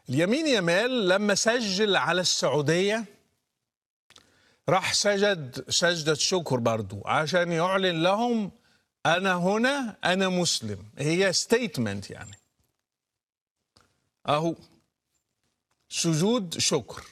اليمين يمال لما سجل على السعودية راح سجد سجدة شكر برضو عشان يعلن لهم أنا هنا أنا مسلم هي ستيتمنت يعني أهو سجود شكر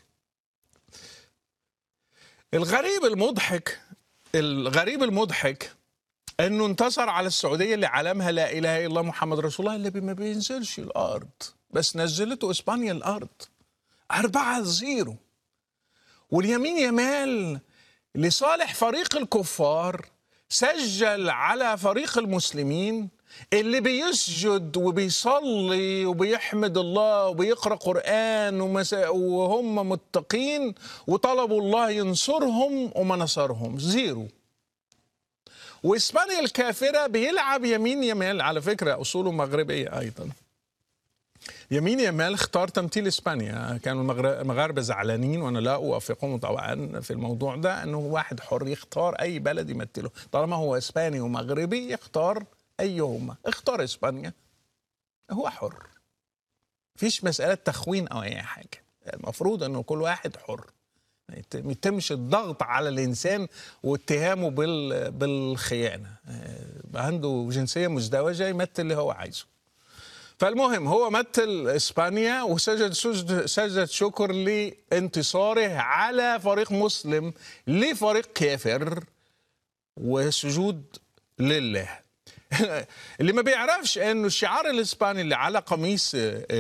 الغريب المضحك الغريب المضحك انه انتصر على السعوديه اللي علمها لا اله الا الله محمد رسول الله اللي ما بينزلش الارض بس نزلته اسبانيا الارض أربعة زيرو واليمين يمال لصالح فريق الكفار سجل على فريق المسلمين اللي بيسجد وبيصلي وبيحمد الله وبيقرا قران ومسا وهم متقين وطلبوا الله ينصرهم وما نصرهم زيرو واسبانيا الكافره بيلعب يمين يمال على فكره اصوله مغربيه ايضا يمين يمال اختار تمثيل اسبانيا كانوا المغاربه زعلانين وانا لا اوافقهم طبعا في الموضوع ده انه واحد حر يختار اي بلد يمثله طالما هو اسباني ومغربي يختار ايهما اختار اسبانيا هو حر فيش مساله تخوين او اي حاجه المفروض انه كل واحد حر ما يتمش الضغط على الانسان واتهامه بال بالخيانه عنده جنسيه مزدوجه يمثل اللي هو عايزه فالمهم هو مثل اسبانيا وسجد سجدة شكر لانتصاره على فريق مسلم لفريق كافر وسجود لله اللي ما بيعرفش انه الشعار الاسباني اللي على قميص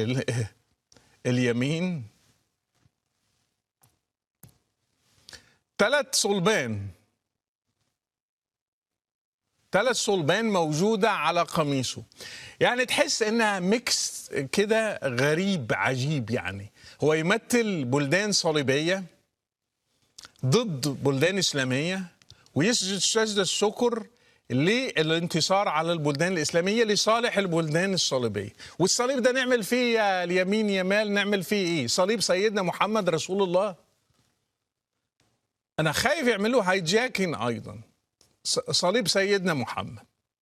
اليمين ثلاث صلبان ثلاث صلبان موجودة على قميصه يعني تحس انها ميكس كده غريب عجيب يعني هو يمثل بلدان صليبية ضد بلدان إسلامية ويسجد سجدة الشكر للانتصار على البلدان الإسلامية لصالح البلدان الصليبية والصليب ده نعمل فيه يا اليمين يمال نعمل فيه ايه صليب سيدنا محمد رسول الله انا خايف يعملوا هايجاكين ايضا صليب سيدنا محمد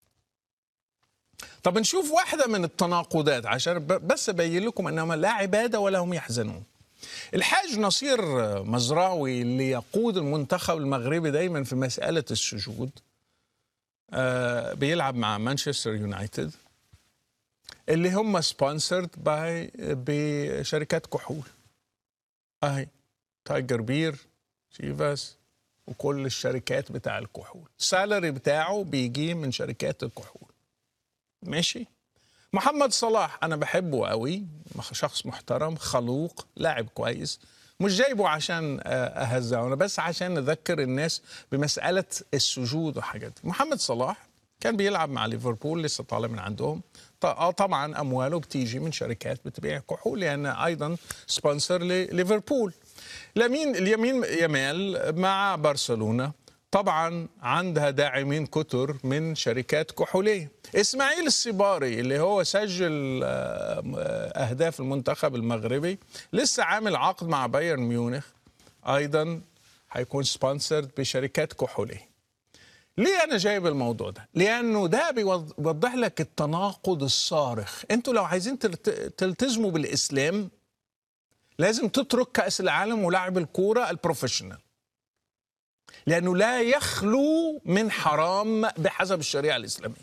طب نشوف واحدة من التناقضات عشان بس أبين لكم أنهم لا عبادة ولا هم يحزنون الحاج نصير مزراوي اللي يقود المنتخب المغربي دايما في مسألة السجود آه بيلعب مع مانشستر يونايتد اللي هم سبونسرد باي بشركات كحول اهي تايجر بير شيفاس وكل الشركات بتاع الكحول السالري بتاعه بيجي من شركات الكحول ماشي محمد صلاح انا بحبه قوي شخص محترم خلوق لاعب كويس مش جايبه عشان اهزه انا بس عشان نذكر الناس بمساله السجود وحاجات دي محمد صلاح كان بيلعب مع ليفربول لسه طالع من عندهم طبعا امواله بتيجي من شركات بتبيع كحول لان يعني ايضا سبونسر لليفربول اليمين اليمين يمال مع برشلونه طبعا عندها داعمين كتر من شركات كحوليه اسماعيل السباري اللي هو سجل اهداف المنتخب المغربي لسه عامل عقد مع بايرن ميونخ ايضا هيكون سبونسرد بشركات كحوليه ليه انا جايب الموضوع ده لانه ده بيوضح لك التناقض الصارخ انتوا لو عايزين تلتزموا بالاسلام لازم تترك كاس العالم ولاعب الكوره البروفيشنال لانه لا يخلو من حرام بحسب الشريعه الاسلاميه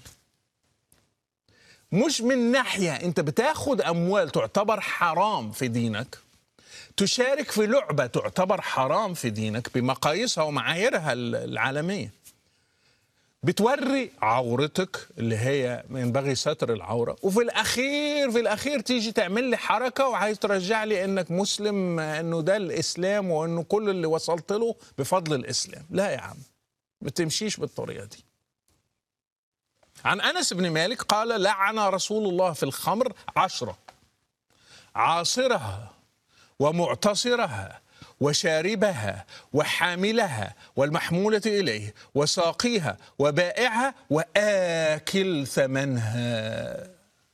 مش من ناحيه انت بتاخد اموال تعتبر حرام في دينك تشارك في لعبه تعتبر حرام في دينك بمقاييسها ومعاييرها العالميه بتوري عورتك اللي هي ينبغي ستر العوره وفي الاخير في الاخير تيجي تعمل لي حركه وعايز ترجع لي انك مسلم انه ده الاسلام وانه كل اللي وصلت له بفضل الاسلام لا يا عم ما تمشيش بالطريقه دي عن انس بن مالك قال لعن رسول الله في الخمر عشره عاصرها ومعتصرها وشاربها وحاملها والمحمولة إليه وساقيها وبائعها وآكل ثمنها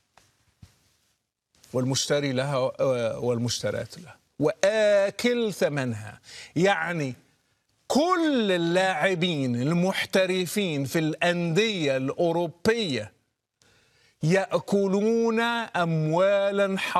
والمشتري لها والمشترات لها وآكل ثمنها يعني كل اللاعبين المحترفين في الأندية الأوروبية يأكلون أموالا